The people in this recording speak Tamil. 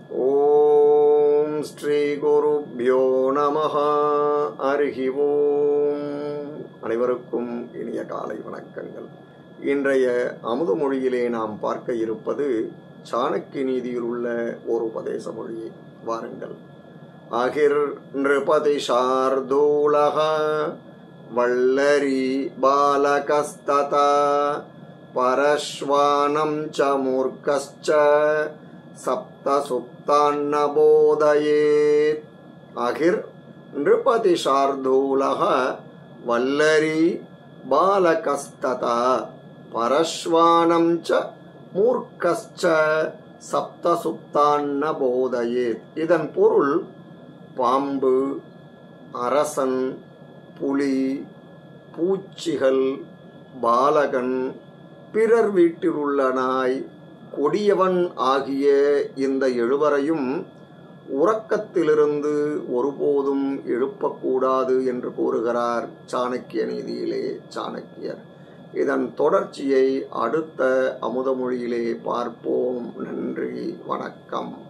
ஓம் ஸ்ரீ குருப்யோ நமஹ அருகி ஓம் அனைவருக்கும் இனிய காலை வணக்கங்கள் இன்றைய அமுத மொழியிலே நாம் பார்க்க இருப்பது சாணக்கிய நீதியில் உள்ள ஒரு உபதேச மொழி வாருங்கள் அகிர் நிருபதி சார்தூலக வள்ளரி பாலகஸ்ததா பரஸ்வானம் ச மூர்க்கश्च சப்தசுப்தாन्न போதயேத் அகிர் நிருபதி சார்தூலக வல்லரி பாலகஸ்ததா பரஸ்வானம் ச மூர்க்கश्च சப்தசுப்தான்ன போதயேத் இதன் பொருள் பாம்பு அரசன் புலி பூச்சிகள் பாலகன் பிறர் வீட்டில் உள்ள நாய் கொடியவன் ஆகிய இந்த எழுவரையும் உறக்கத்திலிருந்து ஒருபோதும் எழுப்பக்கூடாது என்று கூறுகிறார் சாணக்கிய நீதியிலே சாணக்கியர் இதன் தொடர்ச்சியை அடுத்த அமுதமொழியிலே பார்ப்போம் நன்றி வணக்கம்